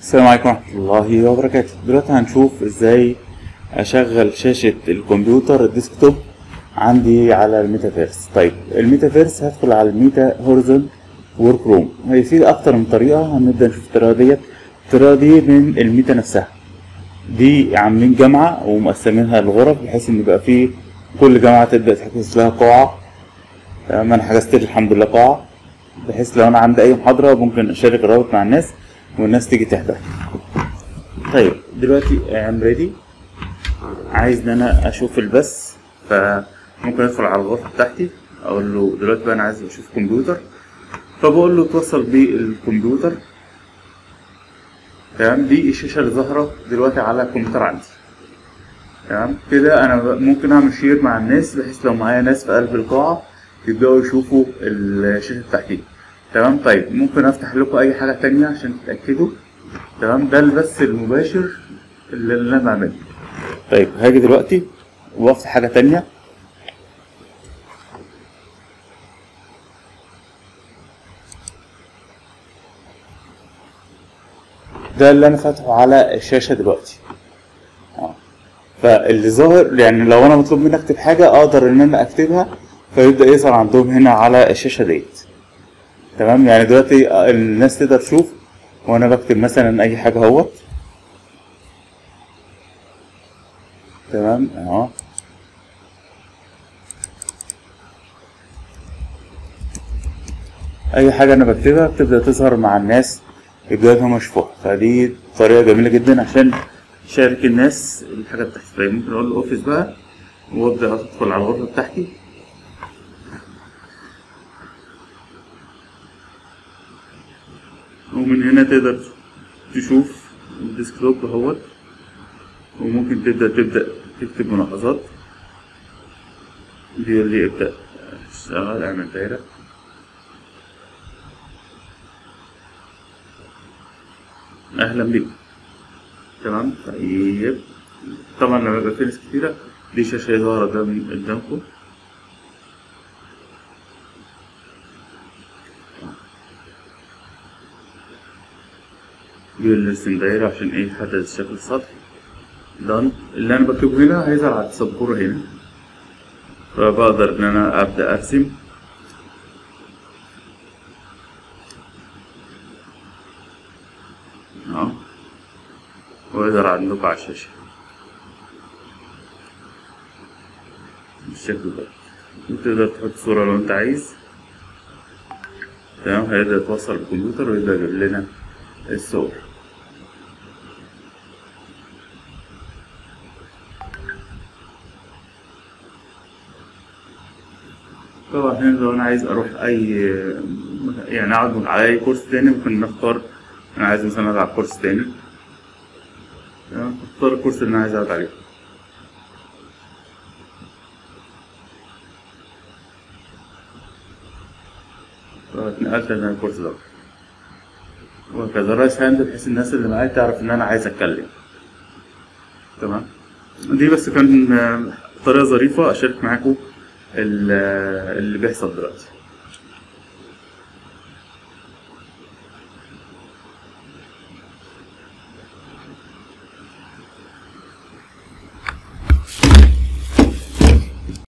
السلام عليكم ورحمة الله وبركاته دلوقتي هنشوف ازاي اشغل شاشة الكمبيوتر الديسكتوب عندي على الميتافيرس طيب الميتافيرس هدخل على الميتا هورزون ورك روم هي في اكتر من طريقة هنبدأ نشوف الطريقة ديت الطريقة دي من الميتا نفسها دي عاملين جامعة ومقسمينها لغرف بحيث ان يبقى في كل جامعة تبدأ تحجز لها قاعة تمام انا حجزت لي الحمد لله قاعة بحيث لو انا عندي اي محاضرة ممكن اشارك الرابط مع الناس والناس تيجي تحضر طيب دلوقتي ام ريدي عايز ان انا اشوف البث فممكن ادخل على الغرفة بتاعتي اقول له دلوقتي بقى انا عايز اشوف كمبيوتر فبقول له توصل بالكمبيوتر تمام دي الشاشة اللي ظاهرة دلوقتي على الكمبيوتر عندي تمام كده انا ب- ممكن اعمل شير مع الناس بحيث لو معايا ناس في قلب القاعة يبدأوا يشوفوا الشاشة بتاعتي تمام طيب ممكن افتح لكم اي حاجة تانية عشان تتأكدوا تمام ده البث المباشر اللي اللي انا بعمله طيب هاجي دلوقتي وافتح حاجة تانية ده اللي انا فاتحه على الشاشة دلوقتي اه. فاللي ظاهر يعني لو انا مطلوب مني اكتب حاجة اقدر ان انا اكتبها فيبدأ يظهر عندهم هنا على الشاشة ديت تمام يعني دلوقتي آه، الناس تقدر تشوف وانا بكتب مثلا اي حاجة اهوت تمام اهو اي حاجة انا بكتبها بتبدأ تظهر مع الناس يبدأوا هم يشوفوها فدي طريقة جميلة جدا عشان شارك الناس الحاجة بتاعتي طيب ممكن اقول له اوفيس بقى وابدأ ادخل على الغرفة بتاعتي ومن هنا تقدر تشوف الديسكتوب اهوت وممكن تبدأ تبدأ تكتب ملاحظات بيقول لي ابدأ اشتغل اعمل دايرة اهلا بيكم تمام طيب طبعا لما يبقى في ناس كتيرة دي شاشة ظاهرة قدام قدامكم بيقول لي ارسم دايرة عشان ايه يحدد الشكل السطحي دان اللي انا بكتبه هنا هيظهر على السبورة هنا فبقدر ان انا ابدأ ارسم اهو ويظهر عندكم على الشاشة بالشكل ده وتقدر تحط صورة لو انت عايز تمام هيبدأ يتوصل بالكمبيوتر ويبدأ يجيب لنا الصور طبعا هنا لو انا عايز اروح اي يعني اقعد على اي كورس تاني ممكن نختار انا عايز مثلا اقعد على كورس تاني تمام اختار الكورس اللي انا عايز اقعد عليه اتنقلت انا الكورس ده وهكذا رايس هاند بحيث الناس اللي معايا تعرف ان انا عايز اتكلم تمام دي بس كان آه، طريقة ظريفة اشارك معاكم ال- اللي بيحصل دلوقتي